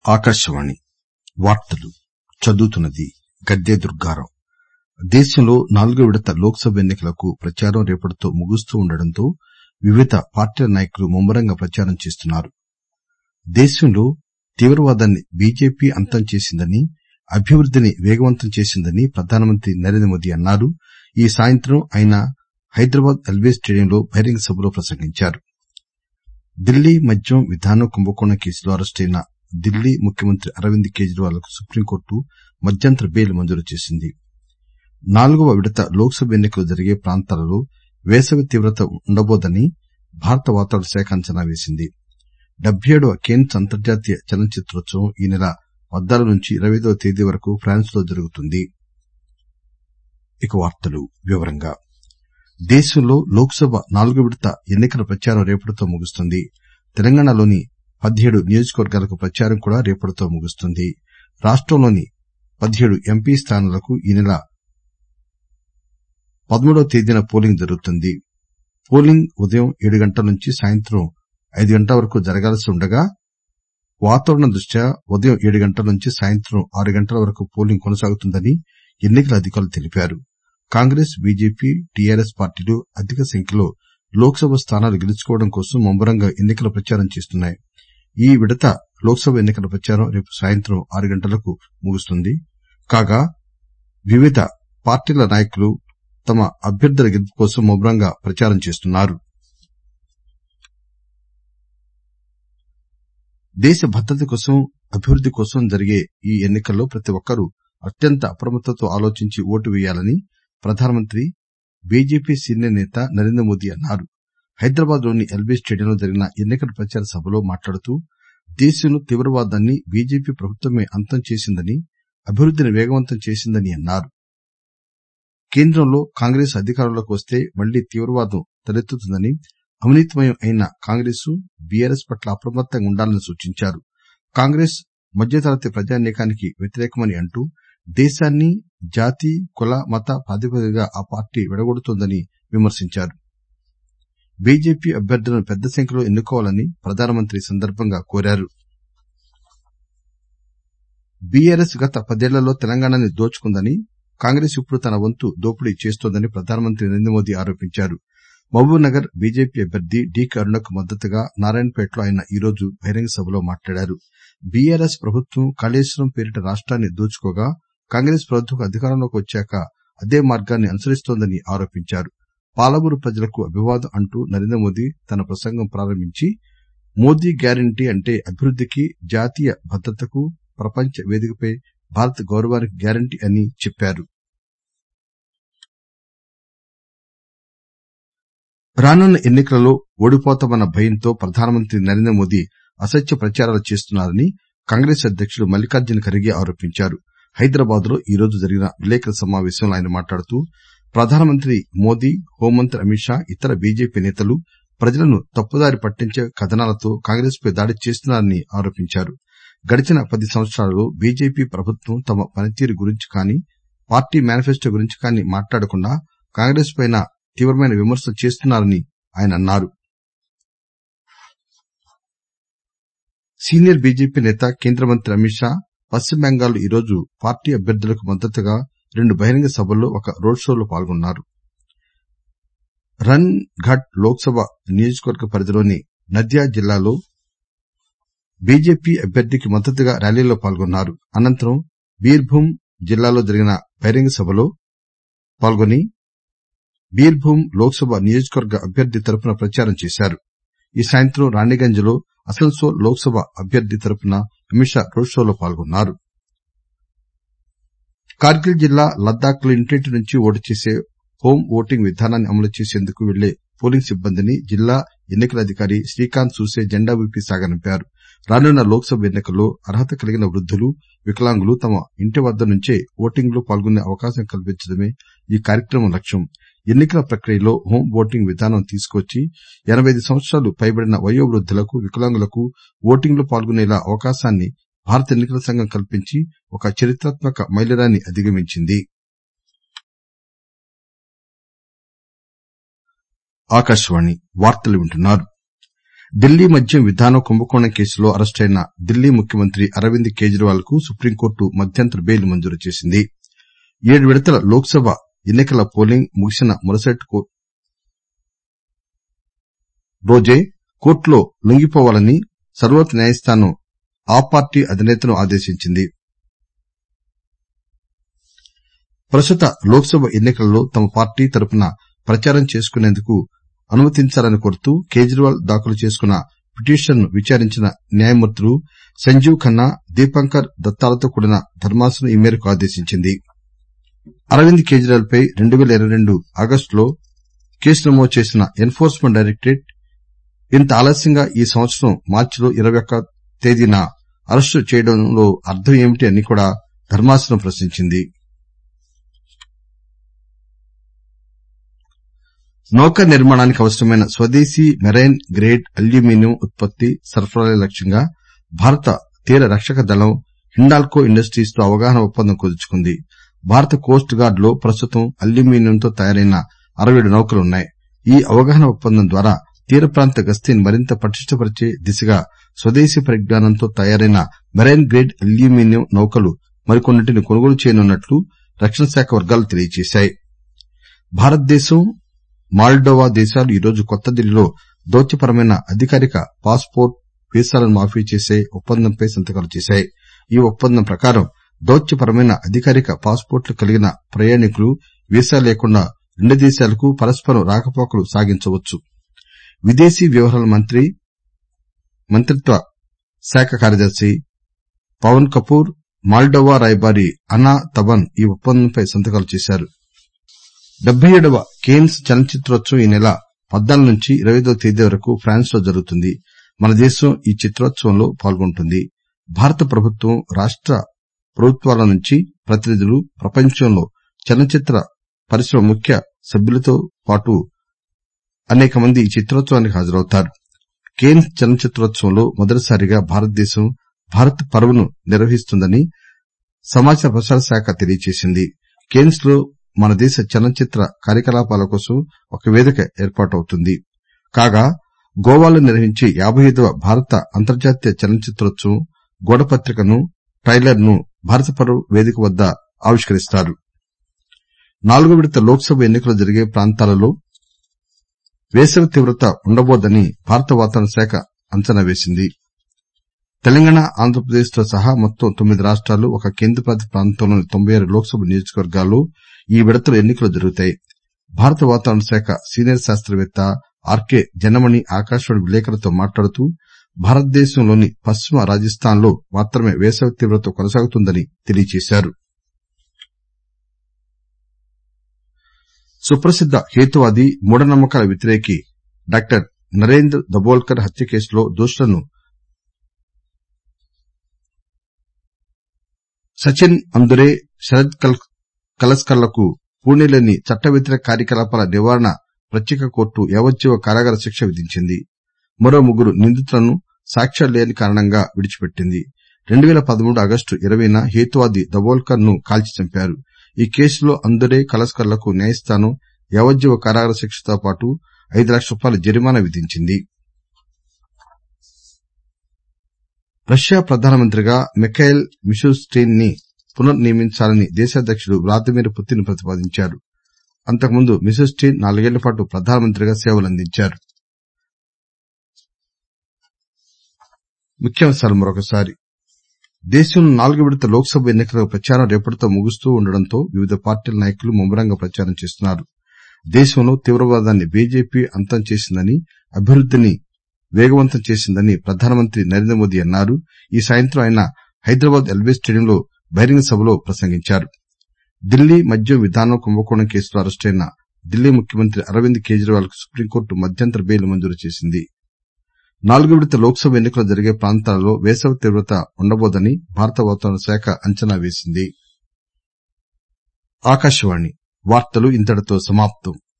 ఆకాశవాణి వార్తలు చదువుతున్నది గద్దె దుర్గారావు దేశంలో నాల్గో విడత లోక్ సభ ఎన్ని కలకు ప్రచారం రేపటితో ముగుస్తూ ఉండటంతో వివిధ పార్టీల నాయకులు ముమ్మరంగా ప్రచారం చేస్తున్నారు దేశంలో తీవ్రవాదాన్ని బీజేపీ అంతం చేసిందని అభివృద్దిని వేగవంతం చేసిందని ప్రధానమంత్రి నరేంద్రమోదీ అన్నారు ఈ సాయంత్రం ఆయన హైదరాబాద్ ఎల్బీ స్టేడియంలో బహిరంగ సభలో ప్రసంగించారు ఢిల్లీ మద్యం విధానం కుంభకోణం కేసులో అరెస్టైన ఢిల్లీ ముఖ్యమంత్రి అరవింద్ కేజ్రీవాల్ కు సుప్రీంకోర్టు మధ్యంతర బెయిల్ మంజూరు చేసింది నాల్గవ విడత లోక్ సభ ఎన్ని కలు జరిగే ప్రాంతాలలో వేసవి తీవ్రత ఉండబోదని భారత వాతావరణ శాఖ అంచనా వేసింది డెబ్బై ఏడవ కేన్స్ అంతర్జాతీయ చలనచిత్రోత్సవం ఈ నెల పద్నాలుగు నుంచి ఇరవై ఐదవ తేదీ వరకు ఫ్రాన్స్ లో జరుగుతుంది దేశంలో లోక్ సభ నాల్గో విడత ఎన్ని కల ప్రచారం రేపటితో ముగుస్తుంది తెలంగాణలోని పదిహేడు నియోజకవర్గాలకు ప్రచారం కూడా రేపటితో ముగుస్తుంది రాష్టంలోని పదిహేడు ఎంపీ స్థానాలకు ఈ నెల పదమూడవ తేదీన పోలింగ్ జరుగుతుంది పోలింగ్ ఉదయం ఏడు గంటల నుంచి సాయంత్రం ఐదు గంటల వరకు జరగాల్సి ఉండగా వాతావరణం దృష్ట్యా ఉదయం ఏడు గంటల నుంచి సాయంత్రం ఆరు గంటల వరకు పోలింగ్ కొనసాగుతుందని ఎన్ని కల అధికారులు తెలిపారు కాంగ్రెస్ బీజేపీ టీఆర్ఎస్ పార్టీలు అధిక సంఖ్యలో లోక్ సభ స్థానాలు గెలుచుకోవడం కోసం ముమ్మరంగా ఎన్ని కల ప్రచారం చేస్తున్నాయి ఈ విడత లోక్ సభ ఎన్ని కల ప్రచారం రేపు సాయంత్రం ఆరు గంటలకు ముగుస్తుంది కాగా వివిధ పార్టీల నాయకులు తమ అభ్యర్థుల గెలుపు కోసం ముమ్మరంగా ప్రచారం చేస్తున్నారు దేశ భద్రత కోసం అభివృద్ది కోసం జరిగే ఈ ఎన్ని కల్లో ప్రతి ఒక్కరూ అత్యంత అప్రమత్తతో ఆలోచించి ఓటు వేయాలని ప్రధానమంత్రి బీజేపీ సీనియర్ నేత నరేంద్రమోదీ అన్నారు హైదరాబాద్ లోని ఎల్బీ స్టేడియంలో జరిగిన ఎన్ని కల ప్రచార సభలో మాట్లాడుతూ దేశంలో తీవ్రవాదాన్ని బీజేపీ ప్రభుత్వమే అంతం చేసిందని అభివృద్దిని వేగవంతం చేసిందని అన్నారు కేంద్రంలో కాంగ్రెస్ అధికారంలోకి వస్తే మళ్లీ తీవ్రవాదం తలెత్తుతుందని అవినీతిమయం అయిన కాంగ్రెస్ బీఆర్ఎస్ పట్ల అప్రమత్తంగా ఉండాలని సూచించారు కాంగ్రెస్ మధ్యతరగతి ప్రజానీకానికి వ్యతిరేకమని అంటూ దేశాన్ని జాతి కుల మత ప్రాతిపదికగా ఆ పార్టీ విడగొడుతోందని విమర్శించారు బీజేపీ అభ్యర్థులను పెద్ద సంఖ్యలో ఎన్నుకోవాలని ప్రధానమంత్రి ఈ సందర్భంగా కోరారు బీఆర్ఎస్ గత పదేళ్లలో తెలంగాణని దోచుకుందని కాంగ్రెస్ ఇప్పుడు తన వంతు దోపిడీ చేస్తోందని ప్రధానమంత్రి నరేంద్రమోదీ ఆరోపించారు మహబూబ్ నగర్ బీజేపీ అభ్యర్థి డీకే అరుణకు మద్దతుగా నారాయణపేటలో ఆయన ఈరోజు బహిరంగ సభలో మాట్లాడారు బీఆర్ఎస్ ప్రభుత్వం కాళేశ్వరం పేరిట రాష్టాన్ని దోచుకోగా కాంగ్రెస్ ప్రభుత్వం అధికారంలోకి వచ్చాక అదే మార్గాన్ని అనుసరిస్తోందని ఆరోపించారు పాలమూరు ప్రజలకు అభివాదం అంటూ నరేంద్రమోదీ తన ప్రసంగం ప్రారంభించి మోదీ గ్యారంటీ అంటే అభివృద్దికి జాతీయ భద్రతకు ప్రపంచ వేదికపై భారత్ గౌరవానికి గ్యారంటీ అని చెప్పారు రానున్న ఎన్ని కలలో ఓడిపోతామన్న భయంతో ప్రధానమంత్రి నరేంద్రమోదీ అసత్య ప్రచారాలు చేస్తున్నారని కాంగ్రెస్ అధ్యకుడు మల్లికార్జున ఖర్గే ఆరోపించారు హైదరాబాద్ లో ఈరోజు జరిగిన విలేకరుల సమావేశంలో ఆయన మాట్లాడుతూ ప్రధానమంత్రి మోదీ హోంమంత్రి అమిత్ షా ఇతర బీజేపీ నేతలు ప్రజలను తప్పుదారి పట్టించే కథనాలతో కాంగ్రెస్ పై దాడి చేస్తున్నారని ఆరోపించారు గడిచిన పది సంవత్సరాలలో బీజేపీ ప్రభుత్వం తమ పనితీరు గురించి కానీ పార్టీ మేనిఫెస్టో గురించి కానీ మాట్లాడకుండా కాంగ్రెస్ పై తీవ్రమైన విమర్శలు చేస్తున్నారని ఆయన అన్నారు సీనియర్ బీజేపీ నేత కేంద్ర మంత్రి అమిత్ షా పశ్చిమ బెంగాల్లో ఈరోజు పార్టీ అభ్యర్థులకు మద్దతుగా రెండు బహిరంగ సభల్లో ఒక రోడ్ షోలో పాల్గొన్నారు రన్ ఘట్ లోక్ సభ నియోజకవర్గ పరిధిలోని నద్యా జిల్లాలో బీజేపీ అభ్యర్థికి మద్దతుగా ర్యాలీలో పాల్గొన్నారు అనంతరం బీర్భూం జిల్లాలో జరిగిన బహిరంగ సభలో పాల్గొని బీర్భూం లోక్ సభ నియోజకవర్గ అభ్యర్థి తరపున ప్రచారం చేశారు ఈ సాయంత్రం రాణిగంజ్ లో అసన్సోల్ లోక్ సభ అభ్యర్థి తరపున అమిత్ షా రోడ్ షోలో పాల్గొన్నారు కార్గిల్ జిల్లా లద్దాఖ్ లో ఇంటింటి నుంచి ఓటు చేసే హోం ఓటింగ్ విధానాన్ని అమలు చేసేందుకు వెళ్లే పోలింగ్ సిబ్బందిని జిల్లా ఎన్ని కల అధికారి శ్రీకాంత్ సూసే జెండా ఊపి సాగనంపారు రానున్న లోక్ సభ ఎన్ని కల్లో అర్హత కలిగిన వృద్దులు వికలాంగులు తమ ఇంటి వద్ద నుంచే ఓటింగ్ లో పాల్గొనే అవకాశం కల్పించడమే ఈ కార్యక్రమం లక్ష్యం ఎన్ని కల ప్రక్రియలో హోం ఓటింగ్ విధానం తీసుకువచ్చి ఎనబై ఐదు సంవత్సరాలు పైబడిన వయోవృద్దులకు వికలాంగులకు ఓటింగ్ లో పాల్గొనేలా అవకాశాన్ని భారత ఎన్ని కల సంఘం కల్పించి ఒక చరిత్రాత్మక మైలురాయిని అధిగమించింది ఢిల్లీ మద్యం విధానం కుంభకోణం కేసులో అరెస్టైన ఢిల్లీ ముఖ్యమంత్రి అరవింద్ కేజ్రీవాల్ కు సుప్రీంకోర్టు మధ్యంతర బెయిల్ మంజూరు చేసింది ఏడు విడతల లోక్ సభ ఎన్ని కల పోలింగ్ ముగిసిన మరుసటి రోజే కోర్టులో లొంగిపోవాలని సర్వోన్నత న్యాయస్థానం ఆ పార్టీ అధినేతను ఆదేశించింది ప్రస్తుత లోక్ సభ ఎన్ని కలలో తమ పార్టీ తరఫున ప్రచారం చేసుకునేందుకు అనుమతించాలని కోరుతూ కేజ్రీవాల్ దాఖలు చేసుకున్న పిటిషన్ ను విచారించిన న్యాయమూర్తులు సంజీవ్ ఖన్నా దీపంకర్ దత్తాలతో కూడిన ధర్మాసనం ఈ మేరకు ఆదేశించింది అరవింద్ కేజ్రీవాల్ పై 2022 ఆగస్టులో కేసు నమోదు చేసిన ఎన్ ఫోర్స్మెంట్ డైరెక్టరేట్ ఇంత ఆలస్యంగా ఈ సంవత్సరం మార్చిలో 21వ తేదీన అరెస్టు చేయడంలో అర్థం ఏమిటి అని కూడా ధర్మాసనం ప్రశ్నించింది నౌక నిర్మాణానికి అవసరమైన స్వదేశీ మెరైన్ గ్రేడ్ అల్యూమినియం ఉత్పత్తి సరఫరాలే లక్ష్యంగా భారత తీర రక్షక దళం హిండాల్కో ఇండస్ట్రీస్ తో అవగాహన ఒప్పందం కుదుర్చుకుంది భారత కోస్ట్ గార్డ్ లో ప్రస్తుతం అల్యూమినియంతో తయారైన 67 నౌకలున్నాయి ఈ అవగాహన ఒప్పందం ద్వారా తీర ప్రాంత గస్తీని మరింత పటిష్టపరిచే దిశగా స్వదేశీ పరిజ్ఞానంతో తయారైన మెరైన్ గ్రేడ్ అల్యూమినియం నౌకలు మరికొన్నింటిని కొనుగోలు చేయనున్నట్లు రక్షణ శాఖ వర్గాలు తెలియజేశాయి భారతదేశం మాల్డోవా దేశాలు ఈరోజు కొత్త ఢిల్లీలో దౌత్యపరమైన అధికారిక పాస్ పోర్ట్ వీసాలను మాఫీ చేసే ఒప్పందంపై సంతకాలు చేశాయి ఈ ఒప్పందం ప్రకారం దౌత్యపరమైన అధికారిక పాస్ పోర్టులు కలిగిన ప్రయాణికులు వీసా లేకుండా రెండు దేశాలకు పరస్పరం రాకపోకలు సాగించవచ్చు విదేశీ వ్యవహారాల మంత్రిత్వ శాఖ కార్యదర్శి పవన్ కపూర్ మాల్డోవా రాయబారి అనా తబన్ ఈ ఒప్పందంపై సంతకాలు చేశారు డెబ్బై ఏడవ కేన్స్ చలనచిత్రోత్సవం ఈ నెల పద్నాలుగు నుంచి ఇరవై ఐదవ తేదీ వరకు ఫ్రాన్స్ లో జరుగుతుంది మన దేశం ఈ చిత్రోత్సవంలో పాల్గొంటుంది భారత ప్రభుత్వం రాష్ట ప్రభుత్వాల నుంచి ప్రతినిధులు ప్రపంచంలో చలనచిత్ర పరిశ్రమ ముఖ్య సభ్యులతో పాటు అనేక మంది ఈ చిత్రోత్సవానికి హాజరవుతారు కేన్స్ చలనచిత్రోత్సవంలో మొదటిసారిగా భారతదేశం భారత్ పర్వ్ ను నిర్వహిస్తుందని సమాచార ప్రసార శాఖ తెలియజేసింది కేన్స్ లో మన దేశ చలనచిత్ర కార్యకలాపాల కోసం ఒక వేదిక ఏర్పాటవుతుంది కాగా గోవాలో నిర్వహించే యాబై ఐదవ భారత అంతర్జాతీయ చలనచిత్రోత్సవం గోడ పత్రికను ట్రైలర్ ను భారత పర్వ్ వేదిక వద్ద ఆవిష్కరిస్తారు నాలుగో విడత లోక్ సభ ఎన్ని కలు జరిగే ప్రాంతాలలో వేసవి తీవ్రత ఉండబోదని భారత వాతావరణ శాఖ అంచనా వేసింది తెలంగాణ ఆంధ్రప్రదేశ్ తో సహా మొత్తం తొమ్మిది రాష్టాలు ఒక కేంద్రపాలిత ప్రాంతంలోని తొంభై ఆరు లోక్ సభ నియోజకవర్గాల్లో ఈ విడతలో ఎన్ని కలు జరుగుతాయి భారత వాతావరణ శాఖ సీనియర్ శాస్త్రవేత్త ఆర్కే జనమణి ఆకాశవాణి విలేకరులతో మాట్లాడుతూ భారతదేశంలోని పశ్చిమ రాజస్థాన్ లో మాత్రమే వేసవి తీవ్రత కొనసాగుతుందని తెలియజేశారు సుప్రసిద్ద హేతువాది మూఢనమ్మకాల వ్యతిరేకి డాక్టర్ నరేంద్ర దబోల్కర్ హత్య కేసులో దోషులను సచిన్ అందురే శరద్ కలస్కర్లకు పూణేలోని చట్ట వ్యతిరేక కార్యకలాపాల నివారణ ప్రత్యేక కోర్టు యావజ్జీవ కారాగార శిక్ష విధించింది మరో ముగ్గురు నిందితులను సాక్ష్యాలు లేని కారణంగా విడిచిపెట్టింది 2013 ఆగస్టు ఇరవైన హేతువాది దబోల్కర్ ను కాల్చి చంపారు ఈ కేసులో అందురే కలస్కర్లకు న్యాయస్థానం యావజ్జీవ కారాగార శిక్షతో పాటు ఐదు లక్షల రూపాయల జరిమానా విధించింది రష్యా ప్రధానమంత్రిగా మిఖాయిల్ మిషూస్టిన్ ని పునర్ నియమించాలని దేశాధ్యకుడు వ్లాదిమిర్ పుతిన్ ప్రతిపాదించారు అంతకుముందు మిషూస్టిన్ నాలుగేళ్ల పాటు ప్రధానమంత్రిగా సేవలందించారు దేశంలో నాలుగో విడత లోక్ సభ ఎన్ని కల ప్రచారం రేపటితో ముగుస్తూ ఉండడంతో వివిధ పార్టీల నాయకులు ముమ్మరంగా ప్రచారం చేస్తున్నారు దేశంలో తీవ్రవాదాన్ని బీజేపీ అంతం చేసిందని అభివృద్దిని వేగవంతం చేసిందని ప్రధానమంత్రి నరేంద్ర మోదీ అన్నారు ఈ సాయంత్రం ఆయన హైదరాబాద్ ఎల్బీ స్టేడియంలో బహిరంగ సభలో ప్రసంగించారు ఢిల్లీ మద్యం విధానం కుంభకోణం కేసులో అరెస్టైన ఢిల్లీ ముఖ్యమంత్రి అరవింద్ కేజ్రీవాల్ కు సుప్రీంకోర్టు మధ్యంతర బెయిల్ మంజూరు చేసింది నాలుగో విడత లోక్ సభ ఎన్ని కలు జరిగే ప్రాంతాలలో వేసవి తీవ్రత ఉండబోదని భారత వాతావరణ శాఖ అంచనా వేసింది